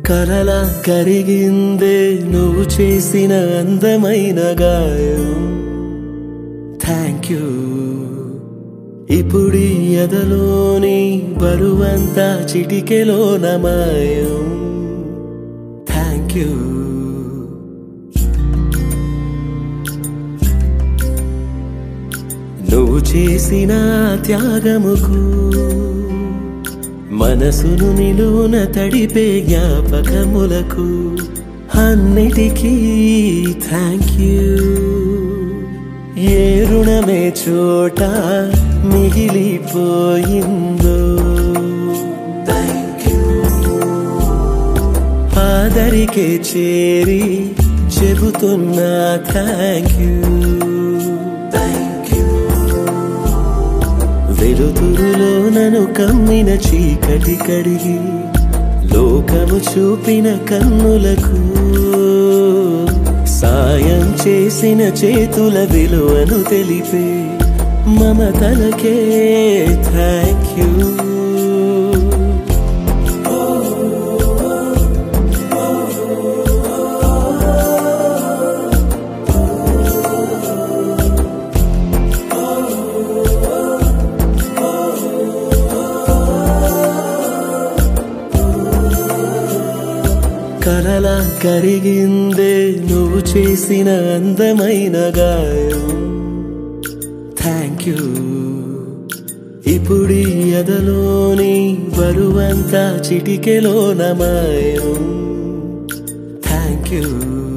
కలలా కరిగిందే నువ్వు చేసిన అందమైన గాయం థ్యాంక్ యూ ఇప్పుడు ఈ ఎదలోని బరువంతా చిటికెలో నమాయం థ్యాంక్ యూ నువ్వు చేసిన త్యాగముకు మనసును నిలువున తడిపే జ్ఞాపకములకు అన్నిటికీ థ్యాంక్ యూ ఏ రుణమే చోట మిగిలిపోయిందో థ్యాంక్ యూ ఆదరికే చేరి చెబుతున్నా థ్యాంక్ యూ థ్యాంక్ యూ వెలుతురులో నన్ను కమ్మిన చీకటి కడిగి లోకము చూపిన కన్నులకు సాయం చేసిన చేతుల విలువను తెలిపే మమతలకే థ్యాంక్ యూ కలలా కరిగిందే నువ్వు చేసిన అందమైన గాయం థ్యాంక్ యూ ఇప్పుడు ఈ ఎదలోని బరువంతా చిటికెలో నమాయం థ్యాంక్ యూ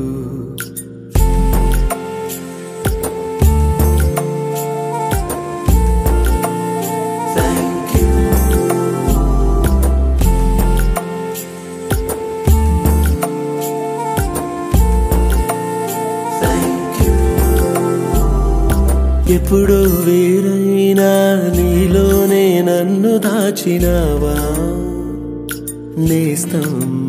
థ్యాంక్ యూ ఎప్పుడు వేరైనా నీలోనే నన్ను దాచినావా నేస్తం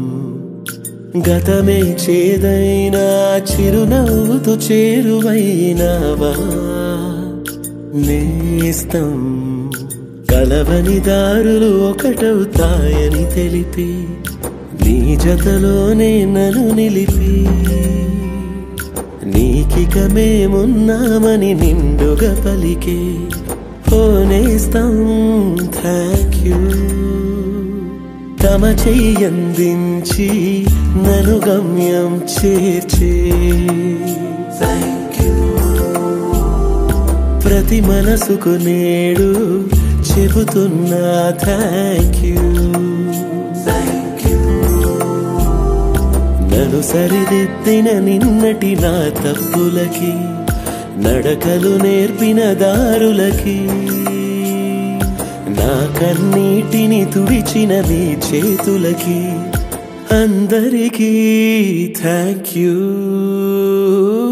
గతమే చేదైనా చిరునవ్వుతో చేరువైనావా నేస్తం కలవని దారులు ఒకటవుతాయని తెలిపి నీ జతలోనే నన్ను నిలిపి నీకిక మేమున్నామని నిండుగా పలికే పోనేస్తాం థ్యాంక్ యూ తమ చెయ్యందించి నను గమ్యం చేర్చే థ్యాంక్ యూ ప్రతి మనసుకు నేడు చెబుతున్నా థ్యాంక్ యూ థ్యాంక్ యూ నన్ను సరిదిద్దిన నిన్నటి నా తప్పులకి నడకలు నేర్పిన దారులకి నా కన్నీటిని తుడిచిన నీ చేతులకి అందరికీ థ్యాంక్ యూ